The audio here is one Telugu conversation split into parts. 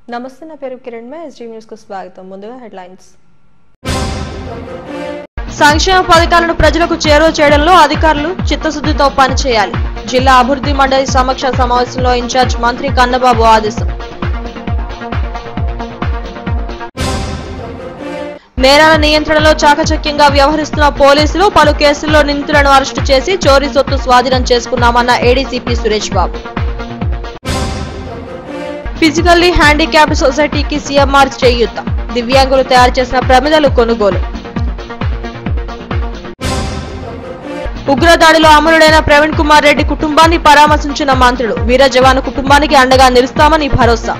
నమస్తే నా పేరు కిరణ్ మే ఎస్డీ న్యూస్ కు స్వాగతం ముందుగా హెడ్లైన్స్ సంక్షేమ పథకాలను ప్రజలకు చేరువ చేయడంలో అధికారులు చిత్తశుద్ధితో పనిచేయాలి జిల్లా అభివృద్ధి మండలి సమీక్ష సమావేశంలో ఇన్ఛార్జ్ మంత్రి కన్నబాబు ఆదేశం నేరాల నియంత్రణలో చాకచక్యంగా వ్యవహరిస్తున్న పోలీసులు పలు కేసుల్లో నిందితులను అరెస్టు చేసి చోరీ సొత్తు స్వాధీనం చేసుకున్నామన్న ADCP Suresh Babu physically handicap సొసైటీకి సీఎంఆర్ చేయూత దివ్యాంగులు తయారు చేసిన ప్రమిదలు కొనుగోలు ఉగ్రదాడిలో అమరుడైన ప్రవీణ్ కుమార్ రెడ్డి కుటుంబాన్ని పరామర్శించిన మంత్రులు వీర జవాను కుటుంబానికి అండగా నిలుస్తామని భరోసా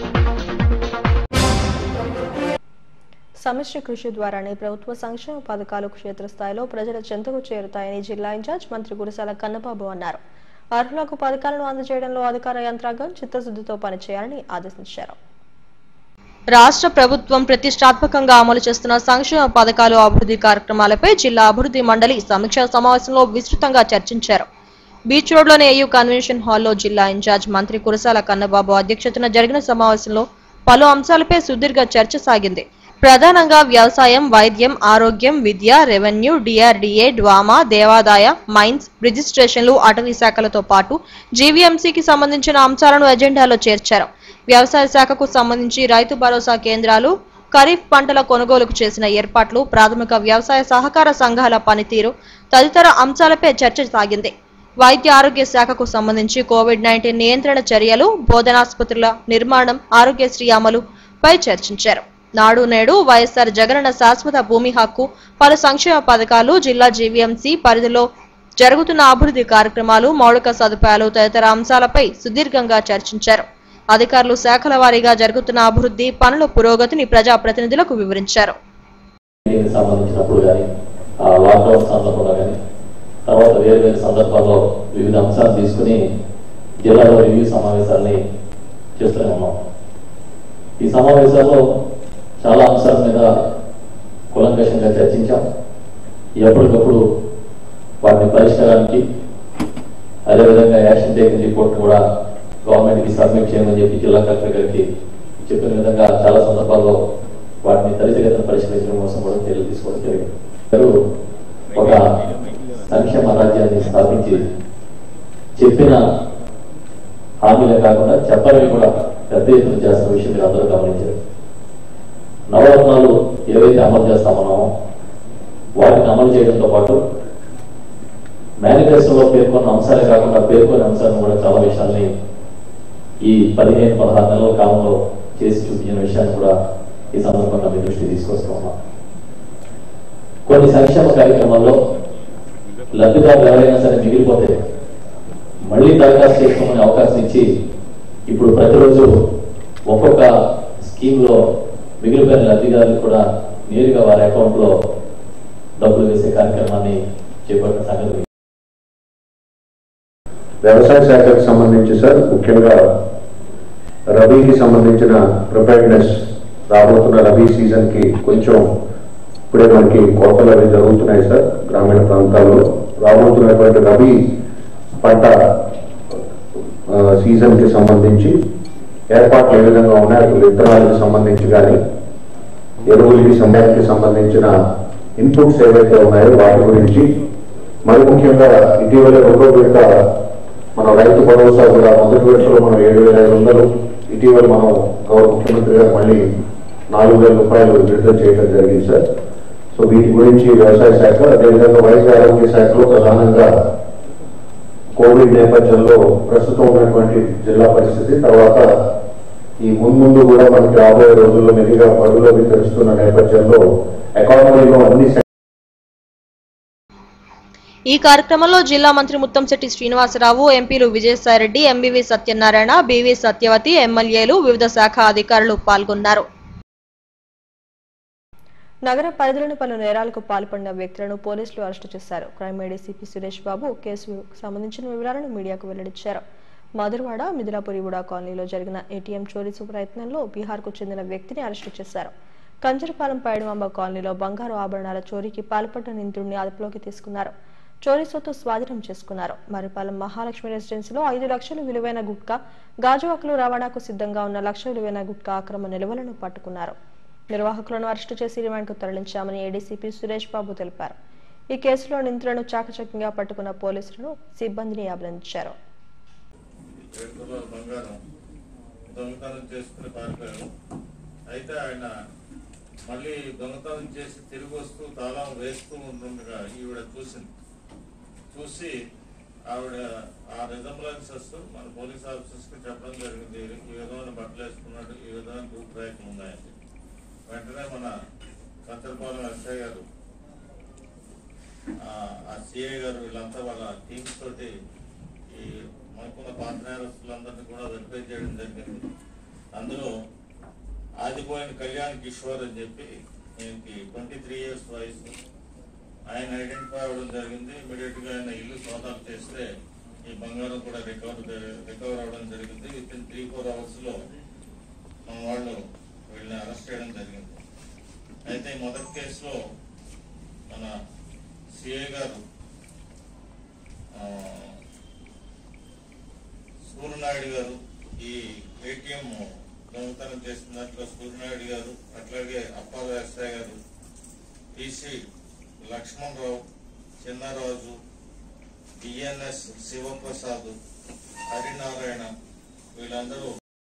సమిష్టి కృషి ద్వారానే ప్రభుత్వ సంక్షేమ పథకాలు క్షేత్రస్థాయిలో ప్రజల చెంతకు చేరుతాయని జిల్లా ఇన్ఛార్జ్ మంత్రి గురసాల కన్నబాబు అన్నారు అర్హులకు పథకాలను అందజేయడంలో అధికార యంత్రాంగం చిత్తశుద్ధితో పనిచేయాలని ఆదేశించారు రాష్ట్ర ప్రభుత్వం ప్రతిష్టాత్మకంగా అమలు చేస్తున్న సంక్షేమ పథకాలు అభివృద్ధి కార్యక్రమాలపై జిల్లా అభివృద్ధి మండలి సమీక్షా సమావేశంలో విస్తృతంగా చర్చించారు బీచ్ రోడ్లోని ఏయూ కన్వెన్షన్ హాల్లో జిల్లా ఇన్ఛార్జ్ మంత్రి కురసాల కన్నబాబు అధ్యక్షతన జరిగిన సమావేశంలో పలు అంశాలపై సుదీర్ఘ చర్చ సాగింది ప్రధానంగా వ్యవసాయం వైద్యం ఆరోగ్యం విద్య రెవెన్యూ డిఆర్డీఏ డ్వామా దేవాదాయ మైన్స్ రిజిస్ట్రేషన్లు అటవీ శాఖలతో పాటు జీవీఎంసీకి సంబంధించిన అంశాలను ఎజెండాలో చేర్చారు వ్యవసాయ శాఖకు సంబంధించి రైతు భరోసా కేంద్రాలు ఖరీఫ్ పంటల కొనుగోలుకు చేసిన ఏర్పాట్లు ప్రాథమిక వ్యవసాయ సహకార సంఘాల పనితీరు తదితర అంశాలపై చర్చ సాగింది వైద్య ఆరోగ్య శాఖకు సంబంధించి కోవిడ్ నైన్టీన్ నియంత్రణ చర్యలు బోధనాసుపత్రుల నిర్మాణం ఆరోగ్యశ్రీ అమలు పై చర్చించారు నాడు నేడు వైఎస్ఆర్ జగనన్న శాశ్వత భూమి హక్కు పలు సంక్షేమ పథకాలు జిల్లా జీవీఎంసీ పరిధిలో జరుగుతున్న అభివృద్ధి కార్యక్రమాలు మౌలిక సదుపాయాలు తదితర అంశాలపై సుదీర్ఘంగా చర్చించారు అధికారులు శాఖల వారీగా జరుగుతున్న అభివృద్ధి పనుల పురోగతిని ప్రజాప్రతినిధులకు వివరించారు దీనికి సంబంధించినప్పుడు కానీ ఆ లాక్డౌన్ సందర్భంలో కానీ తర్వాత వేరు వేరు సందర్భాల్లో వివిధ అంశాలు తీసుకుని జిల్లాలో రివ్యూ సమావేశాలని చేస్తూనే ఉన్నాం ఈ సమావేశాల్లో చాలా అంశాల మీద కులంకషంగా చర్చించాం ఎప్పటికప్పుడు వాటిని పరిష్కారానికి అదేవిధంగా యాక్షన్ టేకింగ్ రిపోర్ట్ కూడా గవర్నమెంట్కి సబ్మిట్ చేయమని చెప్పి జిల్లా కలెక్టర్ గారికి చెప్పిన విధంగా చాలా సందర్భాల్లో వాటిని త్వరితగతిన పరిష్కరించడం కోసం కూడా చర్యలు తీసుకోవడం జరిగింది గారు ఒక సంక్షేమ రాజ్యాన్ని స్థాపించి చెప్పిన హామీలే కాకుండా చెప్పనివి కూడా పెద్ద ఎత్తున చేస్తున్న విషయం మీరు అందరూ గమనించారు నవరత్నాలు ఏవైతే అమలు చేస్తామన్నామో వాటిని అమలు చేయడంతో పాటు మేనిఫెస్టోలో పేర్కొన్న అంశాలే కాకుండా పేర్కొన్న అంశాలను కూడా చాలా విషయాల్ని ఈ పదిహేను పదహారు నెలల కాలంలో చేసి చూపించిన విషయాన్ని కూడా ఈ సందర్భంగా మీ దృష్టి తీసుకొస్తూ ఉన్నాం కొన్ని సంక్షేమ కార్యక్రమాల్లో లబ్ధిదారులు ఎవరైనా సరే మిగిలిపోతే మళ్ళీ దరఖాస్తు చేసుకోమని అవకాశం ఇచ్చి ఇప్పుడు ప్రతిరోజు ఒక్కొక్క స్కీమ్లో మిగిలిపోయిన లబ్ధిదారులు కూడా నేరుగా వారి అకౌంట్లో డబ్బులు వేసే కార్యక్రమాన్ని చేపట్టిన సంగతి వ్యవసాయ శాఖకు సంబంధించి సార్ ముఖ్యంగా రబీకి సంబంధించిన ప్రిపేర్నెస్ రాబోతున్న రబీ సీజన్ కి కొంచెం ఇప్పుడే మనకి కోతలు అవి జరుగుతున్నాయి సార్ గ్రామీణ ప్రాంతాల్లో రాబోతున్నటువంటి రబీ పంట సీజన్ కి సంబంధించి ఏర్పాట్లు ఏ విధంగా ఉన్నాయి అటు విత్తనాలకు సంబంధించి కానీ ఎరువులకి సమయానికి సంబంధించిన ఇన్పుట్స్ ఏవైతే ఉన్నాయో వాటి గురించి మరి ముఖ్యంగా ఇటీవల రెండో విడత మన రైతు భరోసా కూడా మొదటి విడతలో మనం ఏడు వేల ఐదు వందలు ఇటీవల మనం గౌరవ ముఖ్యమంత్రి గారు మళ్ళీ నాలుగు వేల రూపాయలు విడుదల చేయడం జరిగింది సార్ సో వీటి గురించి వ్యవసాయ శాఖ అదేవిధంగా వైద్య ఆరోగ్య శాఖలో ప్రధానంగా కోవిడ్ నేపథ్యంలో ప్రస్తుతం ఉన్నటువంటి జిల్లా పరిస్థితి తర్వాత ఈ మున్ముందు కూడా మనకి రాబోయే రోజుల్లో మెల్లిగా బడులోకి తెరుస్తున్న నేపథ్యంలో ఎకానమీలో అన్ని ఈ కార్యక్రమంలో జిల్లా మంత్రి ముత్తంశెట్టి శ్రీనివాసరావు ఎంపీలు విజయసాయిరెడ్డి ఎంబీవీ సత్యనారాయణ బివి సత్యవతి ఎమ్మెల్యేలు వివిధ శాఖ అధికారులు పాల్గొన్నారు నగర పరిధిలోని పలు నేరాలకు పాల్పడిన వ్యక్తులను పోలీసులు అరెస్టు చేశారు క్రైమ్ ఏడీసీపీ సురేష్ బాబు కేసుకు సంబంధించిన వివరాలను మీడియాకు వెల్లడించారు మధురవాడ మిథిలాపురిగూడ కాలనీలో జరిగిన ఏటీఎం చోరీ ప్రయత్నంలో బీహార్కు చెందిన వ్యక్తిని అరెస్టు చేశారు కంజరపాలెం పైడిమాంబ కాలనీలో బంగారు ఆభరణాల చోరీకి పాల్పడ్డ నిందితుడిని అదుపులోకి తీసుకున్నారు చోరీ సొత్తు స్వాధీనం చేసుకున్నారు మరిపాలెం మహాలక్ష్మి రెసిడెన్సీలో ఐదు లక్షలు విలువైన గుట్కా గాజువాకలు రవాణాకు సిద్ధంగా ఉన్న లక్ష విలువైన గుట్కా అక్రమ నిల్వలను పట్టుకున్నారు నిర్వాహకులను అరెస్టు చేసి రిమాండ్కు తరలించామని ఏడీసీపీ సురేష్ బాబు తెలిపారు ఈ కేసులో నిందితులను చాకచక్యంగా పట్టుకున్న పోలీసులను సిబ్బందిని అభినందించారు ఏడు తులాల బంగారం దొంగతనం చేసుకుని పారిపోయాడు అయితే ఆయన మళ్ళీ దొంగతనం చేసి తిరిగి వస్తూ తాళం వేస్తూ ఉంటుండగా ఈవిడ చూసింది చూసి ఆవిడ ఆ రిజంబ్లెన్సెస్ మన పోలీస్ ఆఫీసర్స్ కి చెప్పడం జరిగింది ఈ విధమైన బట్టలు వేసుకున్నాడు ఈ విధమైన రూట్ ట్రాక్లు ఉన్నాయని వెంటనే మన కంచరపాలెం ఎస్ఐ గారు ఆ- ఆ సిఐ గారు వీళ్ళంతా వాళ్ళ టీమ్స్ తోటి ఈ మనకున్న పాత నేరస్తులందరినీ కూడా వెరిఫై చేయడం జరిగింది అందులో ఆదిపోయిన కళ్యాణ్ కిషోర్ అని చెప్పి ఈయనకి ట్వంటీ త్రీ ఇయర్స్ వయసు ఆయన ఐడెంటిఫై అవ్వడం జరిగింది ఇమీడియట్ గా ఆయన ఇల్లు సోదాలు చేస్తే ఈ బంగారం కూడా రికవర్ రికవర్ అవ్వడం జరిగింది within three four hours లో మన వాళ్ళు వీళ్ళని అరెస్ట్ చేయడం జరిగింది అయితే ఈ మొదటి కేసులో మన సిఐ గారు ఆ, సూర్యనాయుడు గారు ఈ ఏటీఎం దొంగతనం చేసిన దాంట్లో సూర్యనాయుడు గారు అట్లాగే అప్పాల ఎస్ఐ గారు టీసీ లక్ష్మణ్ రావు చిన్నరాజు బిఎన్ఎస్ శివప్రసాద్ హరినారాయణ వీళ్ళందరూ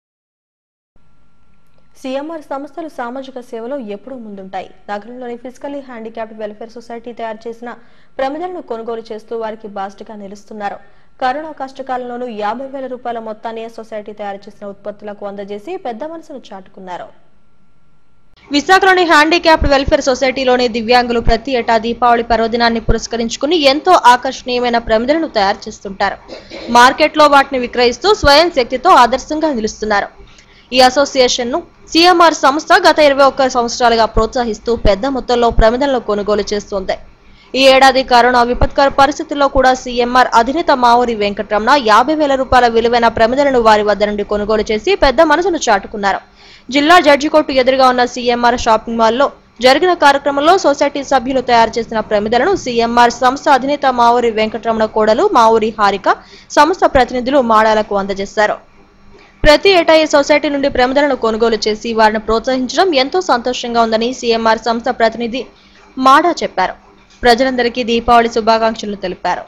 సీఎంఆర్ సంస్థలు సామాజిక సేవలో ఎప్పుడూ ముందుంటాయి నగరంలోని ఫిజికల్లీ హ్యాండిక్యాప్డ్ వెల్ఫేర్ సొసైటీ తయారు చేసిన ప్రమిదలను కొనుగోలు చేస్తూ వారికి బాస్ట్గా నిలుస్తున్నారు కరోనా కష్టకాలంలోనూ యాభై వేల రూపాయల మొత్తాన్ని సొసైటీ తయారు చేసిన ఉత్పత్తులకు అందజేసి పెద్ద మనసును చాటుకున్నారు విశాఖలోని హ్యాండిక్యాప్డ్ వెల్ఫేర్ సొసైటీలోని దివ్యాంగులు ప్రతి ఏటా దీపావళి పర్వదినాన్ని పురస్కరించుకుని ఎంతో ఆకర్షణీయమైన ప్రమిదలను తయారు చేస్తుంటారు మార్కెట్లో వాటిని విక్రయిస్తూ స్వయం శక్తితో ఆదర్శంగా నిలుస్తున్నారు ఈ అసోసియేషన్ ను సిఎంఆర్ సంస్థ గత ఇరవై ఒక్క సంవత్సరాలుగా ప్రోత్సహిస్తూ పెద్ద మొత్తంలో ప్రమిదలను కొనుగోలు చేస్తోంది ఈ ఏడాది కరోనా విపత్కర పరిస్థితుల్లో కూడా సీఎంఆర్ అధినేత మావూరి వెంకటరమణ యాభై వేల రూపాయల విలువైన ప్రమిదలను వారి వద్ద నుండి కొనుగోలు చేసి పెద్ద మనసును చాటుకున్నారు జిల్లా జడ్జి కోర్టు ఎదురుగా ఉన్న సీఎంఆర్ షాపింగ్ మాల్లో జరిగిన కార్యక్రమంలో సొసైటీ సభ్యులు తయారు చేసిన ప్రమిదలను సీఎంఆర్ సంస్థ అధినేత మావూరి వెంకటరమణ కోడలు మావూరి హారిక సంస్థ ప్రతినిధులు మాడాలకు అందజేశారు ప్రతి ఏటా ఈ సొసైటీ నుండి ప్రమిదలను కొనుగోలు చేసి వారిని ప్రోత్సహించడం ఎంతో సంతోషంగా ఉందని సీఎంఆర్ సంస్థ ప్రతినిధి మాడా చెప్పారు ప్రజలందరికీ దీపావళి శుభాకాంక్షలు తెలిపారు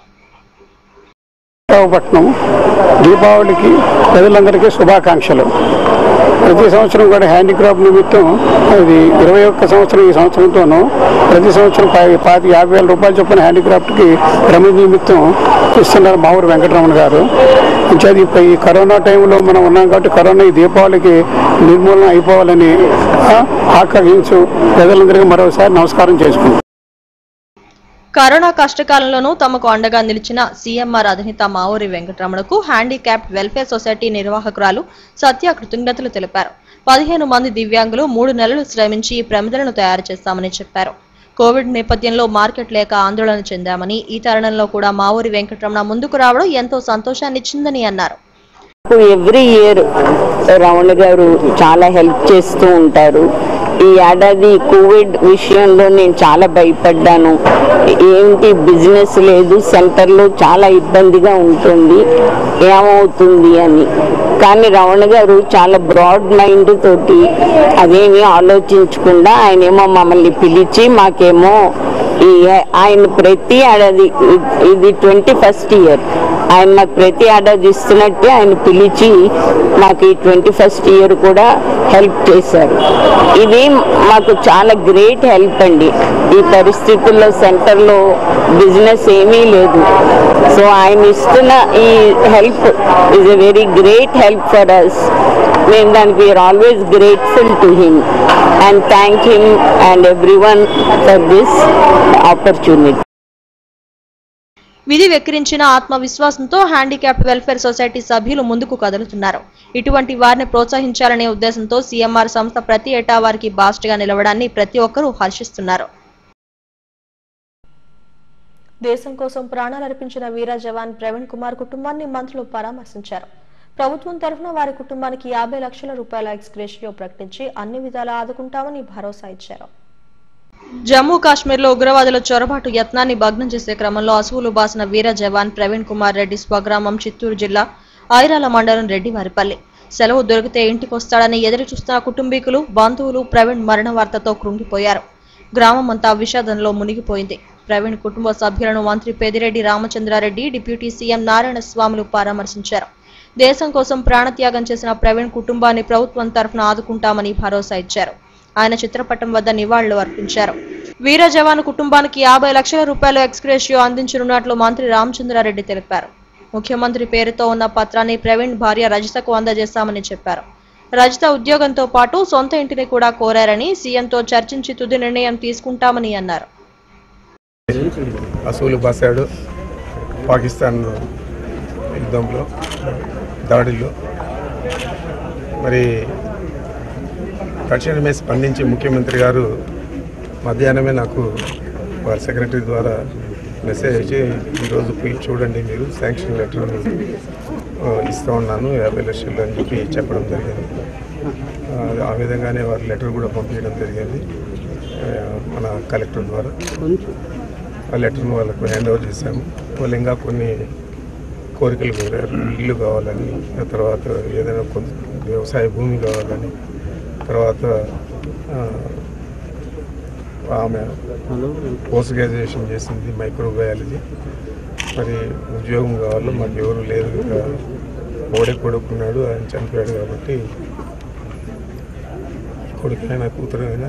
విశాఖపట్నం దీపావళికి ప్రజలందరికీ శుభాకాంక్షలు ప్రతి సంవత్సరం కూడా హ్యాండిక్రాఫ్ట్ నిమిత్తం ఇది ఇరవై ఒక్క సంవత్సరం ఈ సంవత్సరంతోనూ ప్రతి సంవత్సరం పా- పాతి యాభై వేల రూపాయలు చొప్పున హ్యాండిక్రాఫ్ట్కి ప్రమిద నిమిత్తం ఇస్తున్నారు మామూరు వెంకటరమణ గారు ఇంచేది ఇప్పుడు ఈ కరోనా టైంలో మనం ఉన్నాం కాబట్టి కరోనా ఈ దీపావళికి నిర్మూలన అయిపోవాలని ఆ, ఆకాంక్షించు ప్రజలందరికీ మరోసారి నమస్కారం చేసుకుంటాం కరోనా కష్టకాలంలోనూ తమకు అండగా నిలిచిన సీఎంఆర్ అధినేత మావూరి వెంకటరమణకు హ్యాండిక్యాప్డ్ వెల్ఫేర్ సొసైటీ నిర్వాహకురాలు సత్య కృతజ్ఞతలు తెలిపారు పదిహేను మంది దివ్యాంగులు మూడు నెలలు శ్రమించి ఈ ప్రమిదలను తయారు చేస్తామని చెప్పారు కోవిడ్ నేపథ్యంలో మార్కెట్ లేక ఆందోళన చెందామని ఈ తరుణంలో కూడా మావూరి వెంకటరమణ ముందుకు రావడం ఎంతో సంతోషాన్నిచ్చిందని అన్నారు ఎవ్రీ ఇయర్ రమణ గారు చాలా హెల్ప్ చేస్తూ ఉంటారు ఈ ఏడాది కోవిడ్ విషయంలో నేను చాలా భయపడ్డాను ఏంటి బిజినెస్ లేదు సెంటర్లో చాలా ఇబ్బందిగా ఉంటుంది ఏమవుతుంది అని కానీ రమణ గారు చాలా బ్రాడ్ మైండ్ తోటి అదేమీ ఆలోచించకుండా ఆయనేమో మమ్మల్ని పిలిచి మాకేమో ఈ ఆయన ప్రతి ఏడాది ఇది ట్వంటీ ఫస్ట్ ఇయర్ ఆయన మాకు ప్రతి ఏడాది ఇస్తున్నట్టే ఆయన పిలిచి మాకు ఈ ట్వంటీ ఫస్ట్ ఇయర్ కూడా హెల్ప్ చేశారు ఇది మాకు చాలా గ్రేట్ హెల్ప్ అండి ఈ పరిస్థితుల్లో సెంటర్లో బిజినెస్ ఏమీ లేదు సో ఆయన ఇస్తున్న ఈ help is a very great help for us మేము దానికి we are always grateful to him and thank him and everyone for this opportunity విధి వెక్కిరించిన ఆత్మవిశ్వాసంతో హ్యాండిక్యాప్డ్ వెల్ఫేర్ సొసైటీ సభ్యులు ముందుకు కదులుతున్నారు ఇటువంటి వారిని ప్రోత్సహించాలనే ఉద్దేశంతో సీఎంఆర్ సంస్థ ప్రతి ఏటా వారికి బాస్ట్గా నిలవడాన్ని ప్రతి ఒక్కరూ హర్షిస్తున్నారు దేశం కోసం ప్రాణాలర్పించిన వీర జవాన్ ప్రవీణ్ కుమార్ కుటుంబాన్ని మంత్రులు పరామర్శించారు ప్రభుత్వం తరఫున వారి కుటుంబానికి యాభై లక్షల రూపాయల ఎక్స్గ్రేషియో ప్రకటించి అన్ని విధాలా ఆదుకుంటామని భరోసా ఇచ్చారు జమ్మూ కాశ్మీర్లో ఉగ్రవాదుల చొరబాటు యత్నాన్ని భగ్నం చేసే క్రమంలో అసువులు బాసిన వీర జవాన్ ప్రవీణ్ కుమార్ రెడ్డి స్వగ్రామం చిత్తూరు జిల్లా ఐరాల మండలం రెడ్డివారిపల్లి సెలవు దొరికితే ఇంటికొస్తాడని ఎదురు చూస్తున్న కుటుంబీకులు బంధువులు ప్రవీణ్ మరణ వార్తతో కృంగిపోయారు గ్రామం అంతా విషాదంలో మునిగిపోయింది ప్రవీణ్ కుటుంబ సభ్యులను మంత్రి పెదిరెడ్డి రామచంద్రారెడ్డి డిప్యూటీ సీఎం నారాయణ స్వాములు పరామర్శించారు దేశం కోసం ప్రాణత్యాగం చేసిన ప్రవీణ్ కుటుంబాన్ని ప్రభుత్వం తరఫున ఆదుకుంటామని భరోసా ఇచ్చారు ఆయన చిత్రపటం వద్ద నివాళులు అర్పించారు వీర జవాన్ కుటుంబానికి యాభై లక్షల రూపాయలు ఎక్స్గ్రేషియో అందించనున్నట్లు మంత్రి రామచంద్రారెడ్డి తెలిపారు ముఖ్యమంత్రి పేరుతో ఉన్న పత్రాన్ని ప్రవీణ్ భార్య రజితకు అందజేశామని చెప్పారు రజిత ఉద్యోగంతో పాటు సొంత ఇంటిని కూడా కోరారని సీఎంతో చర్చించి తుది నిర్ణయం తీసుకుంటామని అన్నారు అసూలు బాసాడు పాకిస్తాన్ యుద్ధంలో దాడిలో మరి తక్షణమే స్పందించి ముఖ్యమంత్రి గారు మధ్యాహ్నమే నాకు వారి సెక్రటరీ ద్వారా మెసేజ్ ఇచ్చి ఈరోజు పోయి చూడండి మీరు శాంక్షన్ లెటర్ ఇస్తూ ఉన్నాను యాభై లక్షలు అని చెప్పి చెప్పడం జరిగింది ఆ, ఆ విధంగానే వారి లెటర్ కూడా పంపించడం జరిగింది ఆ, మన కలెక్టర్ ద్వారా ఆ లెటర్ను వాళ్ళకు హ్యాండ్ ఓవర్ చేశాము వాళ్ళు ఇంకా కొన్ని కోరికలు కోరారు ఇల్లు కావాలని ఆ తర్వాత ఏదైనా కొంత వ్యవసాయ భూమి కావాలని తర్వాత ఆ, ఆమె పోస్ట్ గ్రాడ్యుయేషన్ చేసింది మైక్రోబయాలజీ మరి ఉద్యోగం కావాలి మాకు ఎవరు లేదు ఇంకా ఓడే కొడుకున్నాడు ఆయన చనిపోయాడు కాబట్టి కొడుకైనా కూతురైనా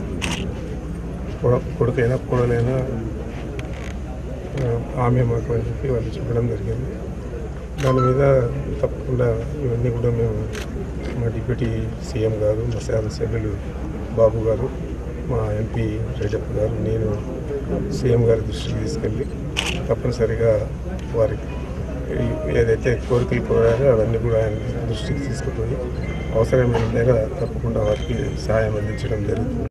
కొడ- కొడుకైనా కోడలైనా ఆ, ఆమె మాకు అని చెప్పి వాళ్ళు చెప్పడం జరిగింది దాని మీద తప్పకుండా ఇవన్నీ కూడా మేము మా డిప్యూటీ సీఎం గారు మా శాసనసభ్యులు బాబు గారు మా ఎంపీ రెడ్డప్ప గారు నేను సీఎం గారి దృష్టికి తీసుకెళ్ళి తప్పనిసరిగా వారికి ఈ- ఏదైతే కోరికలు కోరారో అవన్నీ కూడా ఆయన దృష్టికి తీసుకుపోయి అవసరమైన మేర తప్పకుండా వారికి సహాయం అందించడం జరుగుతుంది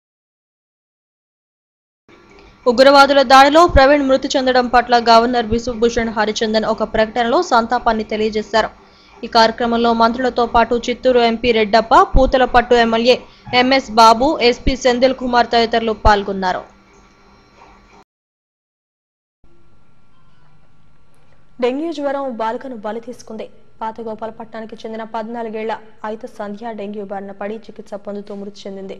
ఉగ్రవాదుల దాడిలో ప్రవీణ్ మృతి చెందడం పట్ల గవర్నర్ బిశ్వభూషణ్ హరిచందన్ ఒక ప్రకటనలో సంతాపాన్ని తెలియజేశారు ఈ కార్యక్రమంలో మంత్రులతో పాటు Chittoor MP Reddappa Puthalapattu MLA MS Babu SP Sendhil Kumar తదితరులు పాల్గొన్నారు డెంగ్యూ జ్వరం బాలికను బలి తీసుకుంది పాత గోపాలపట్నానికి చెందిన పద్నాలుగేళ్ల ఐత సంధ్య డెంగ్యూ బారిన పడి చికిత్స పొందుతూ మృతి చెందింది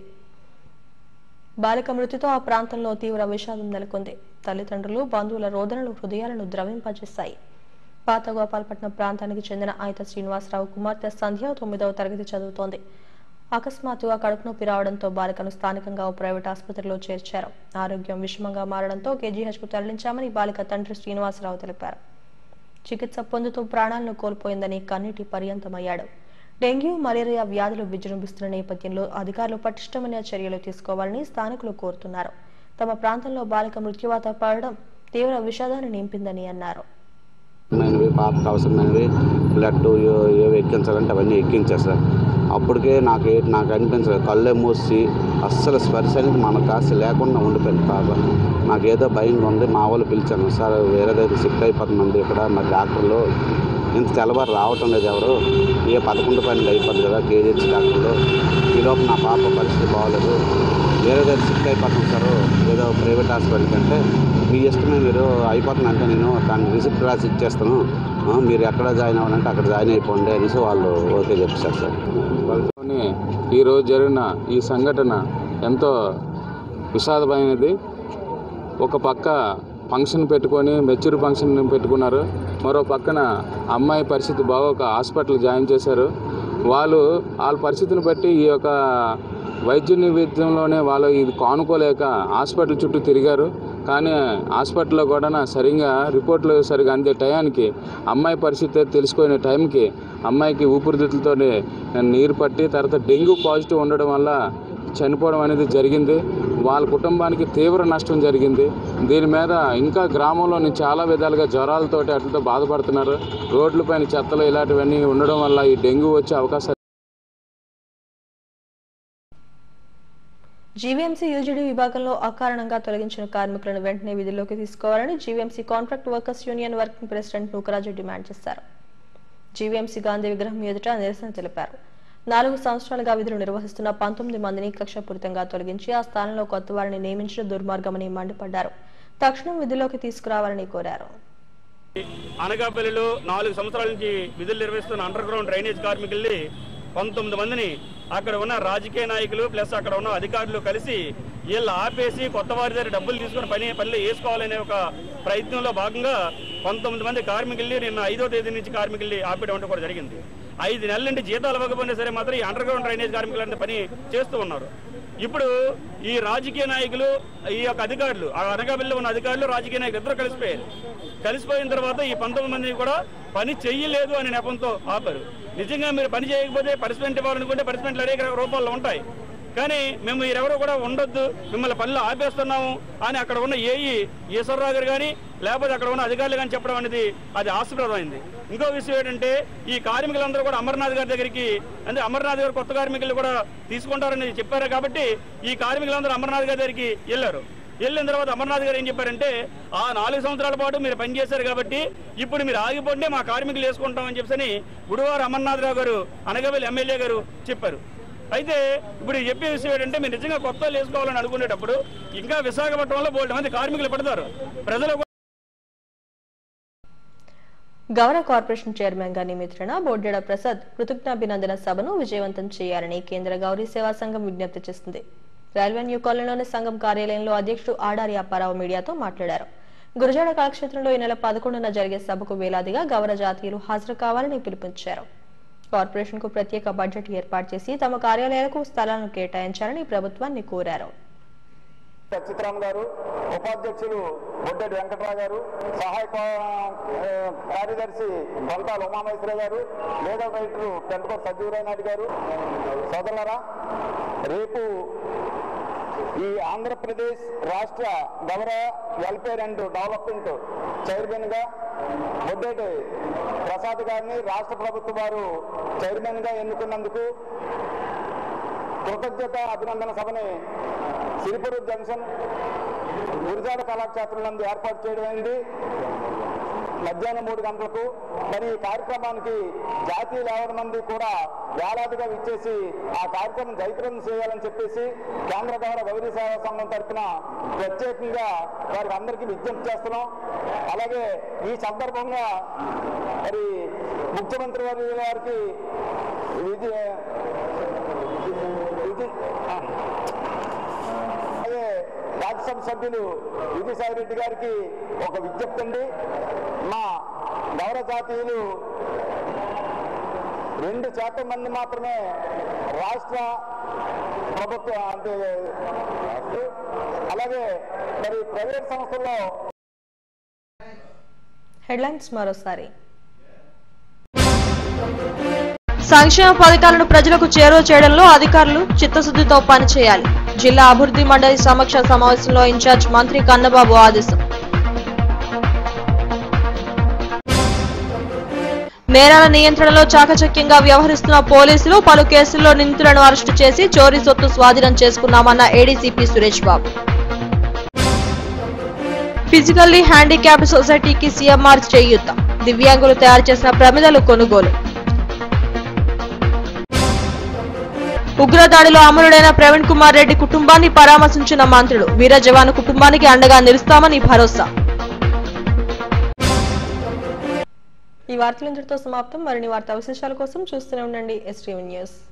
బాలిక మృతితో ఆ ప్రాంతంలో తీవ్ర విషాదం నెలకొంది తల్లిదండ్రులు బంధువుల రోదనలు హృదయాలను ద్రవింపజేశాయి పాత గోపాలపట్నం ప్రాంతానికి చెందిన ఐత శ్రీనివాసరావు కుమార్తె సంధ్య తొమ్మిదవ తరగతి చదువుతోంది అకస్మాత్తుగా కడుపు నొప్పి రావడంతో బాలికను స్థానికంగా ఓ ప్రైవేట్ ఆసుపత్రిలో చేర్చారు ఆరోగ్యం విషమంగా మారడంతో కేజీహెచ్కు తరలించామని బాలిక తండ్రి శ్రీనివాసరావు తెలిపారు చికిత్స పొందుతూ ప్రాణాలను కోల్పోయిందని కన్నీటి పర్యంతమయ్యాడు డెంగ్యూ మలేరియా వ్యాధులు విజృంభిస్తున్న నేపథ్యంలో అధికారులు పటిష్టమైన చర్యలు తీసుకోవాలని స్థానికులు కోరుతున్నారు తమ ప్రాంతంలో బాలిక మృత్యువాత పడడం తీవ్ర విషాదాన్ని నింపిందని అన్నారు అవసరమైనవి పాపకు అవసరమైనవి బ్లడ్ ఏవి ఎక్కించాలంటే అవన్నీ ఎక్కించారు సార్ అప్పటికే నాకు ఏ- నాకు అనిపించలేదు కళ్ళే మూసి అస్సలు స్పర్శ అనేది మన కాస్త లేకుండా ఉండిపోయింది పాప నాకు ఏదో భయంగా ఉంది మా వాళ్ళు పిలిచాను సార్ వేరే దగ్గర షిఫ్ట్ అయిపోతుందండి ఇక్కడ మరి డాక్టర్లు ఇంత తెల్లవారు రావటం లేదు ఎవరు ఏ పదకొండు పన్నెండు అయిపోతుంది కదా కేజీహెచ్ డాక్టర్లు ఈ లోపు నా పాప పరిస్థితి బాగోలేదు వేరే దగ్గర షిఫ్ట్ అయిపోతాం సార్ ఏదో ప్రైవేట్ హాస్పిటల్కి అంటే మీ ఇష్టమే మీరు అయిపోతుందంటే నేను దాన్ని రిసిప్ట్ రాసి ఇచ్చేస్తాను ఆ, మీరు ఎక్కడ జాయిన్ అవ్వాలంటే అక్కడ జాయిన్ అయిపోండి అనేసి వాళ్ళు ఓకే చెప్పారు సార్ వాళ్ళతోనే ఈరోజు జరిగిన ఈ సంఘటన ఎంతో విషాదమైనది ఒక పక్క ఫంక్షన్ పెట్టుకొని మెచ్యూర్ ఫంక్షన్ పెట్టుకున్నారు మరో పక్కన అమ్మాయి పరిస్థితి బాగోక హాస్పిటల్ జాయిన్ చేశారు వాళ్ళు వాళ్ళ పరిస్థితిని బట్టి ఈ యొక్క వైద్య నివేద్యంలోనే వాళ్ళు ఇది కానుకోలేక హాస్పిటల్ చుట్టూ తిరిగారు కానీ హాస్పిటల్లో కూడా సరిగా రిపోర్ట్లు సరిగా అందే టయానికి అమ్మాయి పరిస్థితి తెలుసుకునే టైంకి అమ్మాయికి ఊపిరితిత్తులతోనే నీరు పట్టి తర్వాత డెంగ్యూ పాజిటివ్ ఉండడం వల్ల చనిపోవడం అనేది జరిగింది వాళ్ళ కుటుంబానికి తీవ్ర నష్టం జరిగింది దీని మీద ఇంకా గ్రామంలోని చాలా విధాలుగా జ్వరాలతోటి అట్లతో బాధపడుతున్నారు రోడ్లపైన చెత్తలు ఇలాంటివన్నీ ఉండడం వల్ల ఈ డెంగ్యూ వచ్చే అవకాశాలు జీవీఎంసీ యూజీడీ విభాగంలో అకారణంగా తొలగించిన కార్మికులను వెంటనే విధుల్లోకి తీసుకోవాలని GVMC contract workers union working president Nookaraju demand చేశారు జీవీఎంసీ గాంధీ విగ్రహం ఎదుట నిరసన తెలిపారు నాలుగు సంవత్సరాలుగా విధులు నిర్వహిస్తున్న పంతొమ్మిది మందిని కక్షపూరితంగా తొలగించి ఆ స్థానంలో కొత్త వారిని నియమించడం దుర్మార్గమని మండిపడ్డారు తక్షణం విధుల్లోకి తీసుకురావాలని కోరారు అనకాపల్లిలో నాలుగు సంవత్సరాల నుంచి విధులు నిర్వహిస్తున్న అండర్ గ్రౌండ్ డ్రైనేజ్ కార్మికుల్ని పంతొమ్మిది మందిని అక్కడ ఉన్న రాజకీయ నాయకులు ప్లస్ అక్కడ ఉన్న అధికారులు కలిసి వీళ్ళు ఆపేసి కొత్త వారి దగ్గర డబ్బులు తీసుకుని పని పనిలో వేసుకోవాలనే ఒక ప్రయత్నంలో భాగంగా పంతొమ్మిది మంది కార్మికుల్ని నిన్న ఐదో తేదీ నుంచి కార్మికుల్ని ఆపేయడం కూడా జరిగింది ఐదు నెలల నుండి జీతాలు ఇవ్వకపోయినా సరే మాత్రం ఈ అండర్ గ్రౌండ్ డ్రైనేజ్ కార్మికులంతా పని చేస్తూ ఉన్నారు ఇప్పుడు ఈ రాజకీయ నాయకులు ఈ యొక్క అధికారులు ఆ అనకాపల్లిలో ఉన్న అధికారులు రాజకీయ నాయకులు ఇద్దరు కలిసిపోయారు కలిసిపోయిన తర్వాత ఈ పంతొమ్మిది మందిని కూడా పని చెయ్యలేదు అనే నెపంతో ఆపారు నిజంగా మీరు పని చేయకపోతే పనిష్మెంట్ ఇవ్వాలనుకుంటే పనిష్మెంట్లు అనేక రూపాల్లో ఉంటాయి కానీ మేము మీరెవరూ కూడా ఉండొద్దు మిమ్మల్ని పనులు ఆపేస్తున్నాము అని అక్కడ ఉన్న ఏఈ ఈశ్వరరావు గారు కానీ లేకపోతే అక్కడ ఉన్న అధికారులు కానీ చెప్పడం అనేది అది ఆశప్రదమైంది ఇంకో విషయం ఏంటంటే ఈ కార్మికులందరూ కూడా అమర్నాథ్ గారి దగ్గరికి అంటే అమర్నాథ్ గారు కొత్త కార్మికులు కూడా తీసుకుంటారని చెప్పారు కాబట్టి ఈ కార్మికులందరూ అమర్నాథ్ గారి దగ్గరికి వెళ్ళారు వెళ్ళిన తర్వాత అమర్నాథ్ గారు ఏం చెప్పారంటే ఆ నాలుగు సంవత్సరాల పాటు మీరు పనిచేశారు కాబట్టి ఇప్పుడు మీరు ఆగిపోండి మా కార్మికులు వేసుకుంటామని చెప్పని గుడివారు అమర్నాథరావు గారు అనగవల్లి ఎమ్మెల్యే గారు చెప్పారు అయితే ఇప్పుడు చెప్పే విషయం ఏంటంటే మీరు నిజంగా కొత్త వాళ్ళు వేసుకోవాలని అనుకునేటప్పుడు ఇంకా విశాఖపట్నంలో బోల్డ్ మంది కార్మికులు పడతారు ప్రజలు కూడా గౌరవ కార్పొరేషన్ చైర్మన్ గా నియమితులైన బోడ్డెడ ప్రసాద్ కృతజ్ఞాభినందన సభను విజయవంతం చేయాలని కేంద్ర గౌరీ సేవా సంఘం విజ్ఞప్తి చేసింది రైల్వే న్యూ కాలనీలోని సంఘం కార్యాలయంలో అధ్యక్షుడు ఆడారి అప్పారావు మీడియాతో మాట్లాడారు గురజాడ కళాక్షేత్రంలో ఈ నెల పదకొండున జరిగే సభకు వేలాదిగా గౌరవ జాతీయులు హాజరు కావాలని పిలుపునిచ్చారు కార్పొరేషన్ కు ప్రత్యేక బడ్జెట్ ఏర్పాటు చేసి తమ కార్యాలయాలకు స్థలాలను కేటాయించాలని ప్రభుత్వాన్ని కోరారు చిత్రామ్ గారు ఉపాధ్యక్షులు బొడ్డెడి వెంకట్రావు గారు సహాయ కా- ఆ, కార్యదర్శి బొంతాల ఉమామేశ్వర గారు లీగల్ రైటరు పెంటకోట సజ్జీవరావు నాయుడు గారు సోదరులారా రేపు ఈ ఆంధ్రప్రదేశ్ రాష్ట్ర గౌరవ వెల్ఫేర్ అండ్ డెవలప్మెంట్ చైర్మన్ గా బొడ్డేటి ప్రసాద్ గారిని రాష్ట్ర ప్రభుత్వ వారు చైర్మన్ గా ఎన్నుకున్నందుకు కృతజ్ఞత అభినందన సభని సిరిపురు జంక్షన్ గురిజాడ కళాక్షేత్రం నందు ఏర్పాటు చేయడం అయింది మధ్యాహ్నం మూడు గంటలకు మరి ఈ కార్యక్రమానికి జాతీయ యాభై మంది కూడా వేలాదిగా విచ్చేసి ఆ కార్యక్రమం జయప్రదం చేయాలని చెప్పేసి కేంద్ర గౌరవ గౌరీ సేవా సంఘం తరఫున ప్రత్యేకంగా వారికి అందరికీ విజ్ఞప్తి చేస్తున్నాం అలాగే ఈ సందర్భంగా మరి ముఖ్యమంత్రి వారి గారికి విధి విధి అలాగే రాజ్యసభ సభ్యులు విజయసాయి రెడ్డి గారికి ఒక విజ్ఞప్తి అండి మా గౌరవ జాతీయులు రెండు శాతం మంది మాత్రమే రాష్ట్ర ప్రభుత్వ అంటే అలాగే మరి ప్రైవేట్ సంస్థల్లో హెడ్లైన్స్ మరోసారి సంక్షేమ పథకాలను ప్రజలకు చేరువ చేయడంలో అధికారులు చిత్తశుద్ధితో పనిచేయాలి జిల్లా అభివృద్ధి మండలి సమీక్ష సమావేశంలో ఇన్ఛార్జ్ మంత్రి కన్నబాబు ఆదేశం నేరాల నియంత్రణలో చాకచక్యంగా వ్యవహరిస్తున్న పోలీసులు పలు కేసుల్లో నిందితులను అరెస్టు చేసి చోరీ సొత్తు స్వాధీనం చేసుకున్నామన్న ADCP Suresh Babu physically handicapped సొసైటీకి సీఎంఆర్ చేయూత దివ్యాంగులు తయారు చేసిన ప్రమిదలు కొనుగోలు ఉగ్రదాడిలో అమరుడైన ప్రవీణ్ కుమార్ రెడ్డి కుటుంబాన్ని పరామర్శించిన మంత్రులు వీర జవాను కుటుంబానికి అండగా నిలుస్తామని భరోసా ఈ వార్తలు ఇంతటితో సమాప్తం మరిన్ని వార్తా విశేషాల కోసం చూస్తూనే ఉండండి ఎస్టీవీ న్యూస్